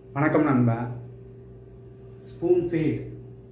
வணக்கம் நண்பா spoon feet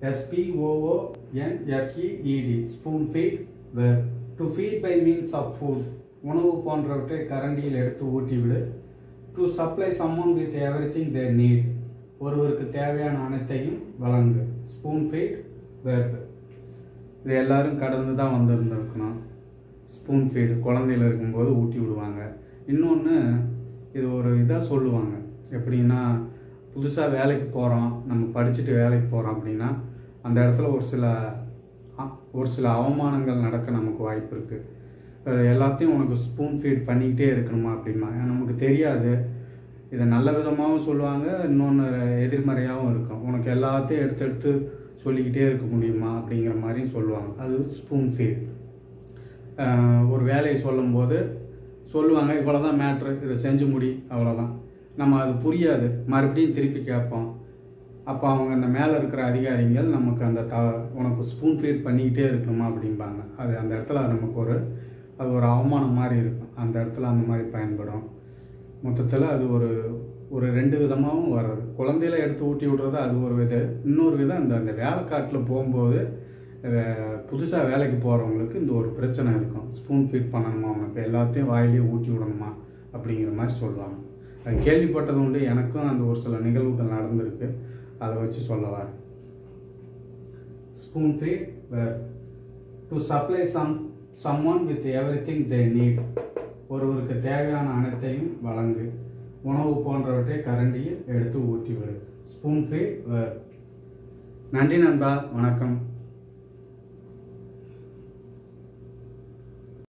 எஸ்பிஓஓஎன்எஃப்இஇடி spoon feed verb to feet by means of food உணவு போன்றவற்றை கரண்டியில் எடுத்து ஊட்டிவிடு to supply summon with every thing there NEET ஒருவருக்கு தேவையான அனைத்தையும் வழங்கு ஸ்பூன் ஃபீட் வேர்ப் இது எல்லாரும் கடந்து தான் வந்திருந்துருக்கணும் ஸ்பூன் ஃபீடு குழந்தையில இருக்கும்போது ஊட்டி விடுவாங்க இன்னொன்று இது ஒரு இதாக சொல்லுவாங்க எப்படின்னா புதுசாக வேலைக்கு போகிறோம் நம்ம படிச்சுட்டு வேலைக்கு போகிறோம் அப்படின்னா அந்த இடத்துல ஒரு சில அ- ஒரு சில அவமானங்கள் நடக்க நமக்கு வாய்ப்பு இருக்குது எல்லாத்தையும் உனக்கு ஸ்பூன் ஃபீட் பண்ணிக்கிட்டே இருக்கணுமா அப்படிமா நமக்கு தெரியாது இதை நல்ல விதமாகவும் சொல்லுவாங்க இன்னொன்று எதிர்மறையாகவும் இருக்கும் உனக்கு எல்லாத்தையும் எடுத்து எடுத்து சொல்லிக்கிட்டே இருக்க முடியுமா அப்படிங்கிற மாதிரியும் சொல்லுவாங்க அது ஸ்பூன் ஃபீட் ஒரு வேலையை சொல்லும்போது சொல்லுவாங்க இவ்வளோ தான் மேட்ரு இதை செஞ்சு முடி அவ்வளோதான் நம்ம அது புரியாது மறுபடியும் திருப்பி கேட்போம் அப்போ அவங்க அந்த மேலே இருக்கிற அதிகாரிகள் நமக்கு அந்த த உனக்கு ஸ்பூன் ஃபீட் பண்ணிக்கிட்டே இருக்கணுமா அப்படிம்பாங்க அது அந்த இடத்துல நமக்கு ஒரு அது ஒரு அவமானம் மாதிரி இருக்கும் அந்த இடத்துல அந்த மாதிரி பயன்படும் மொத்தத்தில் அது ஒரு ஒரு ரெண்டு விதமாகவும் வர்றது குழந்தையில எடுத்து ஊட்டி விடுறது அது ஒரு வித இன்னொரு விதம் இந்த அந்த வேலைக்காட்டில் போகும்போது புதுசாக வேலைக்கு போகிறவங்களுக்கு இந்த ஒரு பிரச்சனை இருக்கும் ஸ்பூன் ஃபீட் பண்ணணுமா உனக்கு எல்லாத்தையும் வாயிலே ஊட்டி விடணுமா அப்படிங்கிற மாதிரி சொல்லுவாங்க அது கேள்விப்பட்டது உண்டு எனக்கும் அந்த ஒரு சில நிகழ்வுகள் நடந்திருக்கு அதை வச்சு சொல்ல வரேன் spoon feed verb to supply some someone with everything they need ஒருவருக்கு தேவையான அனைத்தையும் வழங்கு உணவு போன்றவற்றை கரண்டியில் எடுத்து ஊட்டிவிடு ஸ்பூன் ஃபீட் வேர் நன்றி நண்பா வணக்கம்